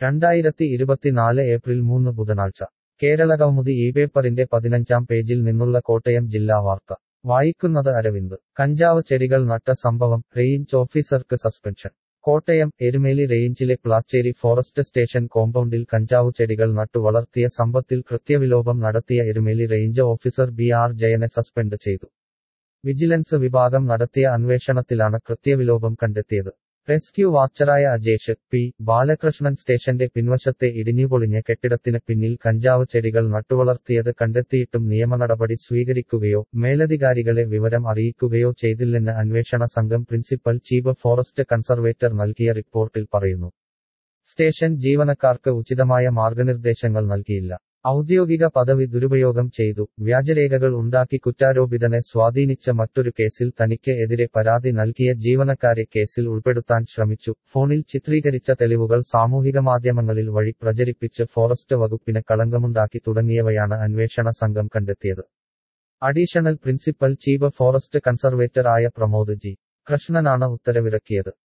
രണ്ടായിരത്തി ഇരുപത്തിനാല് ഏപ്രിൽ മൂന്ന് ബുധനാഴ്ച കേരളകൗമുദി ഈ പേപ്പറിന്റെ പതിനഞ്ചാം പേജിൽ നിന്നുള്ള കോട്ടയം ജില്ലാ വാർത്ത വായിക്കുന്നത് അരവിന്ദ് കഞ്ചാവ് ചെടികൾ നട്ട സംഭവം റേഞ്ച് ഓഫീസർക്ക് സസ്പെൻഷൻ കോട്ടയം എരുമേലി റേഞ്ചിലെ പ്ലാച്ചേരി ഫോറസ്റ്റ് സ്റ്റേഷൻ കോമ്പൗണ്ടിൽ കഞ്ചാവ് ചെടികൾ നട്ടു വളർത്തിയ സംഭവത്തിൽ കൃത്യവിലോപം നടത്തിയ Erumeli range officer B R ജയനെ സസ്പെൻഡ് ചെയ്തു വിജിലൻസ് വിഭാഗം നടത്തിയ അന്വേഷണത്തിലാണ് കൃത്യവിലോപം കണ്ടെത്തിയത് റെസ്ക്യൂ വാച്ചറായ അജേഷ് പി ബാലകൃഷ്ണൻ സ്റ്റേഷന്റെ പിൻവശത്തെ ഇടിഞ്ഞുപൊളിഞ്ഞ കെട്ടിടത്തിന് പിന്നിൽ കഞ്ചാവ് ചെടികൾ നട്ടുവളർത്തിയത് കണ്ടെത്തിയിട്ടും നിയമനടപടി സ്വീകരിക്കുകയോ മേലധികാരികളെ വിവരം അറിയിക്കുകയോ ചെയ്തില്ലെന്ന് അന്വേഷണ സംഘം പ്രിൻസിപ്പൽ ചീഫ് ഫോറസ്റ്റ് കൺസർവേറ്റർ നൽകിയ റിപ്പോർട്ടിൽ പറയുന്നു സ്റ്റേഷൻ ജീവനക്കാർക്ക് ഉചിതമായ മാർഗനിർദ്ദേശങ്ങൾ നൽകിയില്ല ഔദ്യോഗിക പദവി ദുരുപയോഗം ചെയ്തു വ്യാജരേഖകൾ ഉണ്ടാക്കി കുറ്റാരോപിതനെ സ്വാധീനിച്ച മറ്റൊരു കേസിൽ തനിക്ക് എതിരെ പരാതി നൽകിയ ജീവനക്കാരെ കേസിൽ ഉൾപ്പെടുത്താൻ ശ്രമിച്ചു ഫോണിൽ ചിത്രീകരിച്ച തെളിവുകൾ സാമൂഹിക മാധ്യമങ്ങളിൽ വഴി പ്രചരിപ്പിച്ച് ഫോറസ്റ്റ് വകുപ്പിന് കളങ്കമുണ്ടാക്കി തുടങ്ങിയവയാണ് അന്വേഷണ സംഘം കണ്ടെത്തിയത് additional principal chief forest conservator ആയ പ്രമോദ് ജി കൃഷ്ണനാണ് ഉത്തരവിറക്കിയത്